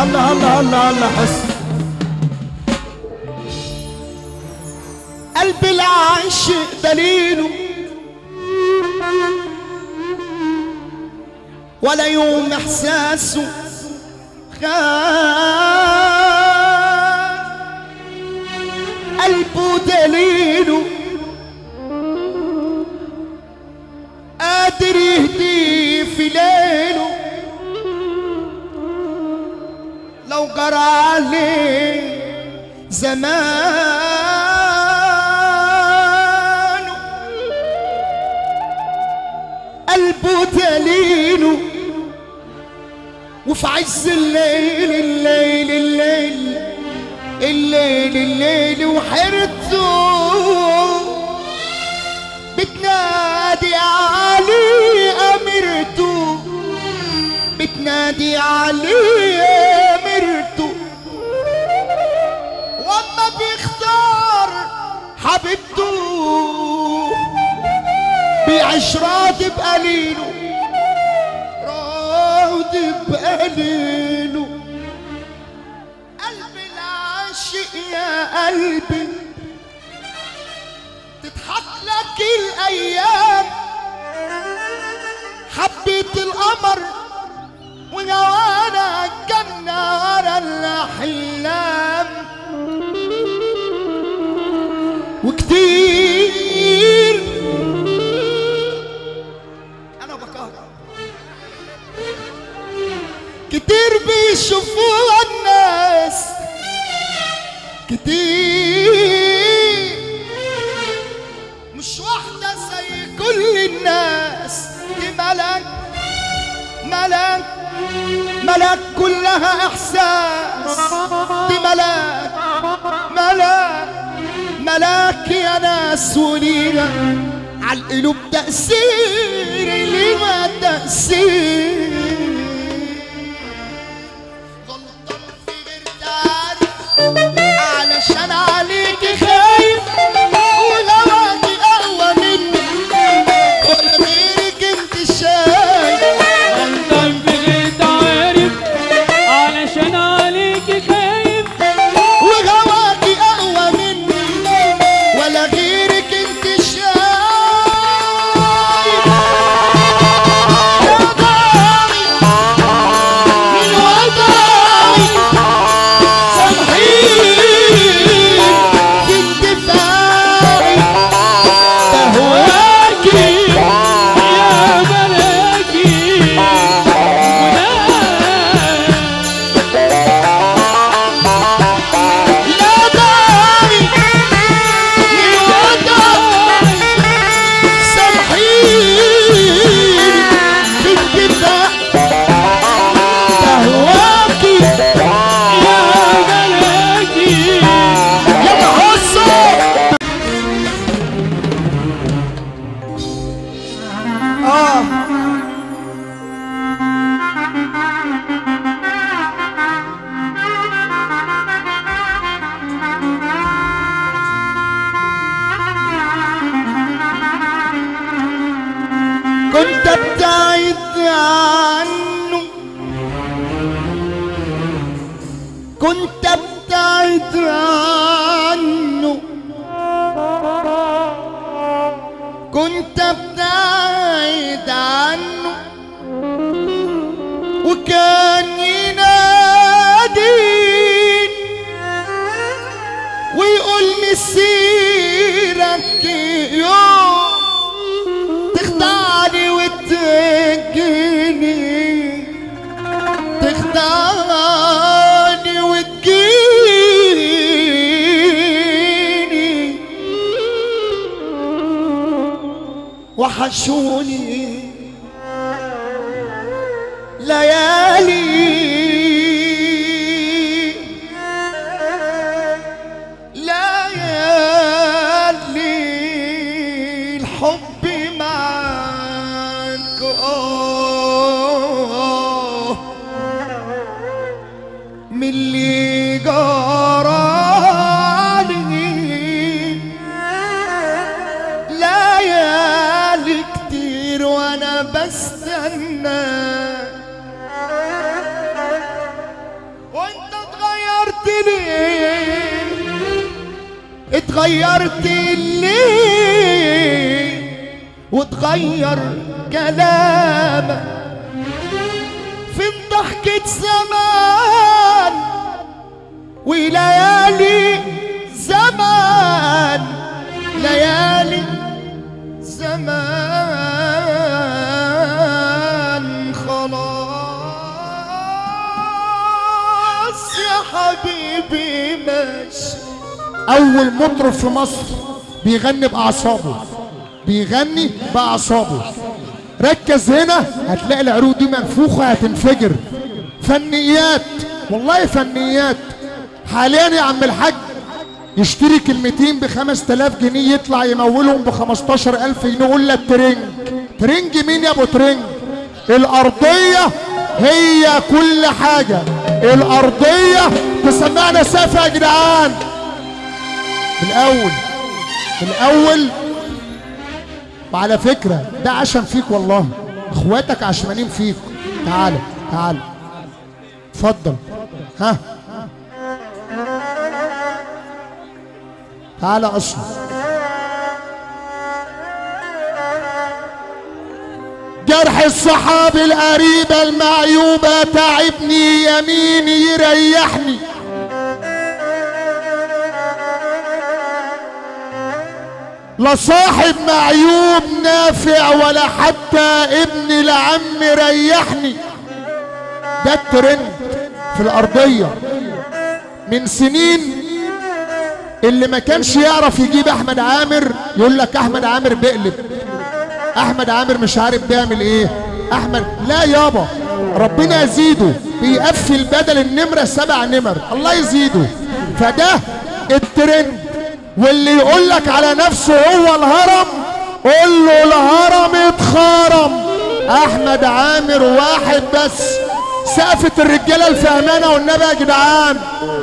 الله الله الله الله حس قلب العاشق دليله ولا يوم احساسه خان قلبه دليله قادر يهديه في ليله لو جرى عليه زمانه قلبه دليله وفي عز الليل الليل الليل الليل الليل وحرته بتنادي علي أمرته بتنادي علي أمرته وما بيختار حبيبته بيعيش راضي بقليله راضي بقليله قلبي العاشق يا قلبي تضحك لك الايام حبيت القمر ونوانا الجنة ورا الأحلام وكتير أنا بكهرب كتير بيشوفوها الناس كتير مش واحدة زي كل الناس دي ملك ملك ملك كلها إحساس دي ملك ملك ملاك يا ناس ولينا على القلوب تأثير اللي ما تأثير غلطان في غير تعرف علشان عليك خايف ولواكي اقوى مني ولا غيرك انت شايف غلطان في غير تعرف علشان عليك خايف وهواكي اقوى مني ولا غيرك انت شايف يا داري من وضعي سامحيني في اندفاعي تهواكي يا ملاكي يا داري من وضعي سامحيني في اندفاعي تهواكي يا ملاكي يا محصة آه كنت ابتعد عنه كنت ابتعد عنه كنت ابتعد عنه وكان ينادي ويقول مسيرك يوم تخدعني وتجيني تخدعني وتجيني وحشوني ليالي ليالي الحب معك آه من اللي جرالي ليالي كتير وانا ليه اتغيرت ليه وتغير كلامك فين ضحكة زمان وليالي زمان ليالي زمان خلاص يا حبيبي ماشي اول مطرب في مصر بيغني باعصابه بيغني باعصابه ركز هنا هتلاقي العروق دي منفوخه هتنفجر فنيات والله فنيات حاليا يا عم الحاج يشتري كلمتين ب 5000 جنيه يطلع يمولهم ب 15000 جنيه يقول لك ترنج ترنج مين يا ابو ترنج الارضيه هي كل حاجه الارضيه تسمعنا سافه يا جدعان من الاول من الاول وعلى فكره ده عشم فيك والله اخواتك عشمانين فيك تعالى تعالى اتفضل ها تعالى اصلا جرح الصحاب القريبة المعيوبة تعبني يميني يريحني لا صاحب معيوب نافع ولا حتى ابن العم ريحني ده الترند في الأرضية من سنين اللي ما كانش يعرف يجيب أحمد عامر يقول لك أحمد عامر بيقلب أحمد عامر مش عارف بيعمل إيه أحمد لا يابا ربنا يزيده بيقفل بدل النمرة سبع نمر الله يزيده فده الترند واللي يقول لك على نفسه هو الهرم قول له الهرم اتخرم احمد عامر واحد بس سقفة الرجالة الفهمانة والنبي يا جدعان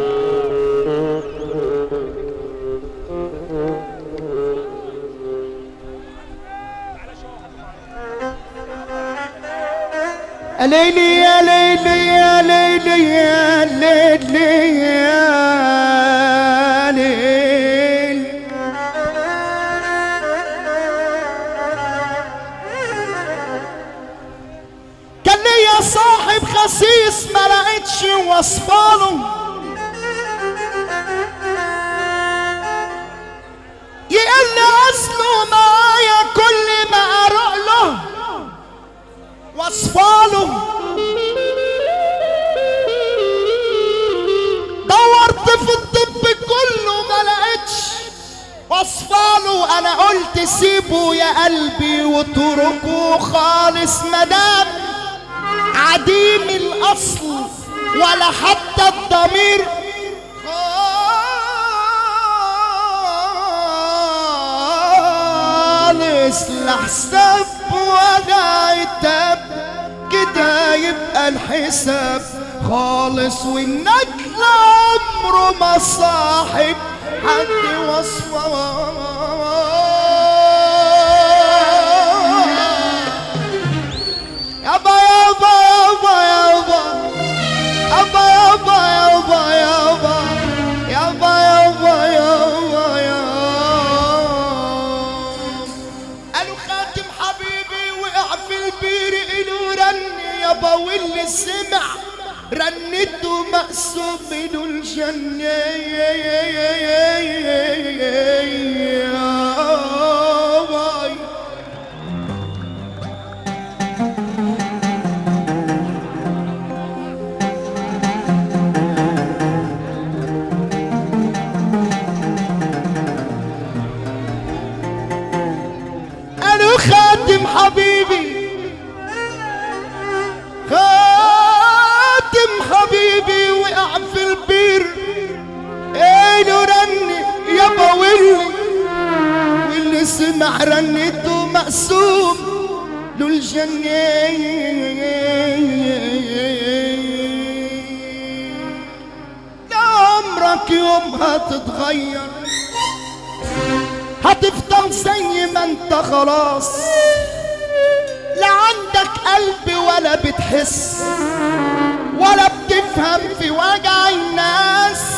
يا ليلي يا ليلي يا ليلي يا ليلي يا ليل كان ليا صاحب خسيس ما لقيتش وصفاله يقول لي اصله معايا كل ما اروح له وصفاله دورت في الطب كله ما لقيتش وصفاله انا قلت سيبه يا قلبي واتركه خالص مدام عديم الاصل ولا حتى الضمير خالص لا حساب ولا عتاب كده يبقى الحساب خالص والنجل عمره ما صاحب حد وصفه يابا يابا يابا يابا يابا يابا يابا يابا يابا يابا يابا يابا قالوا خاتم حبيبي وقع في البير إله رن يابا واللي سمع رنته مقسوم من الجنة يابا قالوا خاتم حبيبي خاتم حبيبي وقع في البير قالوا رني يابا واللي واللي سمع رنته مقسوم له الجنة لا عمرك يوم هتتغير هتفضل زي ما انت خلاص لا عندك قلب ولا بتحس ولا بتفهم في وجع الناس